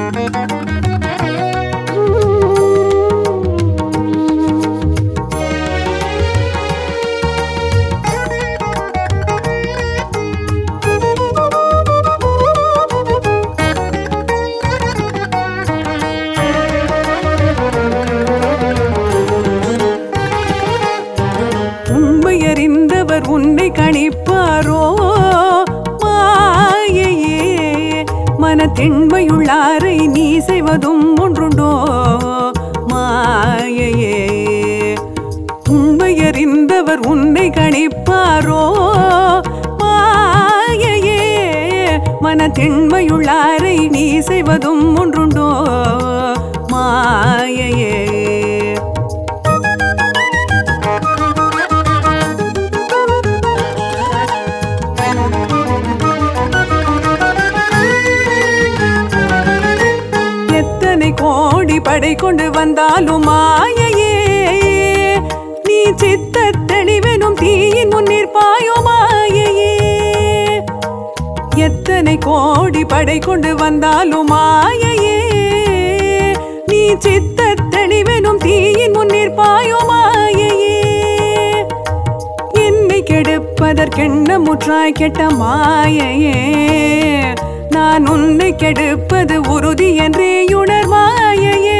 உண்மையறிந்தவர் உன்னை கணிப்பாரோ மாயையே மனத்திண்மையுள்ளாரை நீ செய்வதும் ஒன்றுண்டோ மாயையே உண்மையறிந்தவர் உன்னை கணிப்பாரோ மாயையே மனத்திண்மையுள்ளாரை நீ செய்வதும் ஒன்றுண்டோ மாயையே எத்தனை கோடி படை கொண்டு வந்தாலும் மாயையே நீ சித்த தெளிவெனும் தீயின் முன்னிற்பாயோ மாயையே எத்தனை கோடி படை கொண்டு வந்தாலும் மாயையே நீ சித்த தெளிவெனும் தீயின் முன்னிற்பாயோ மாயையே என்னை கெடுப்பதற்கென்ன முற்றாய் கெட்ட மாயையே நான் உன்னை கெடுப்பது உறுதி என்றே உணர் மாயையே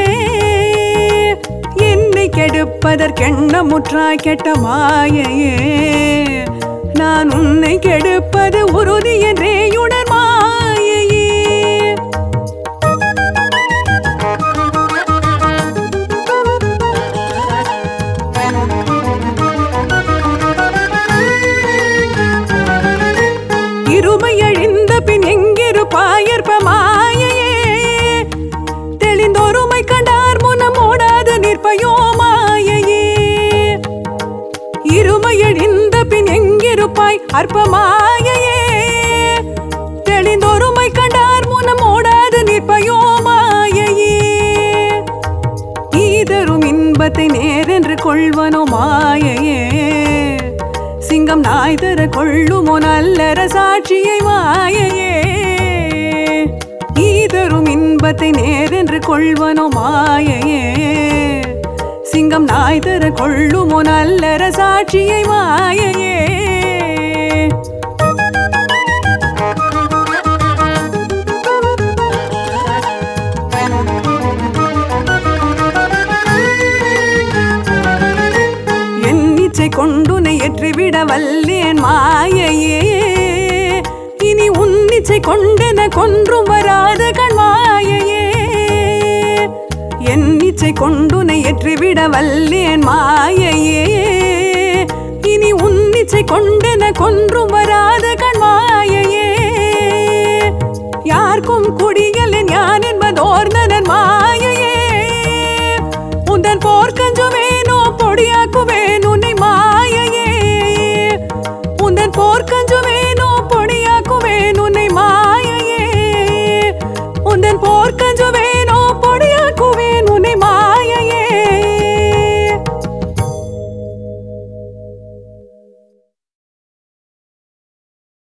என்னை கெடுப்பதற்கென்ன முற்றாய் கெட்ட மாயையே நான் உன்னை கெடுப்பது உறுதி என்றே உணர் மாயையே இருமை அழிந்த பின் எங்கிருப்பாயற்ப மாயையே தெளிந்தொருமை கண்டார் முனம் ஓடாது நிற்பயோ மாயையே இருமை அழிந்த பின் எங்கிருப்பாய் அற்ப மாயையே தெளிந்தொருமை கண்டார் முனம் ஓடாது நிற்பயோ மாயையே ஈதரும் இன்பத்தை நேரென்று கொள்வனோ மாயையே சிங்கம் நாய் தர கொள்ளுமோ நல்லற சாட்சியை மாயையே ஈதரும் இன்பத்தை நேரென்று கொள்வனோ மாயையே சிங்கம் நாய் தர கொள்ளுமோ நல்லற சாட்சியை மாயையே என் இச்சை கொண்டுனை ஏற்றிவிட வல்லேன் மாயையே இனி உன் இச்சை கொண்டென கொன்றும் வராத கண் மாயையே என் இச்சை கொண்டுனை ஏற்றிவிட வல்லேன் மாயையே இனி உன் இச்சை கொண்டென கொன்றும் வராத கண் மாயையே யாருக்கும் குடியலன் யான் என்பதோர்ந்தனன் மாயையே உந்தன் போர்க்கஞ்சுவேனோ பொடியாக்குவேன் உன்னை மாயையே உந்தன் போர்க்கஞ்சுவேனோ பொடியாக்குவேன் உன்னை மாயையே உந்தன் போர்க்கஞ்சுவேன்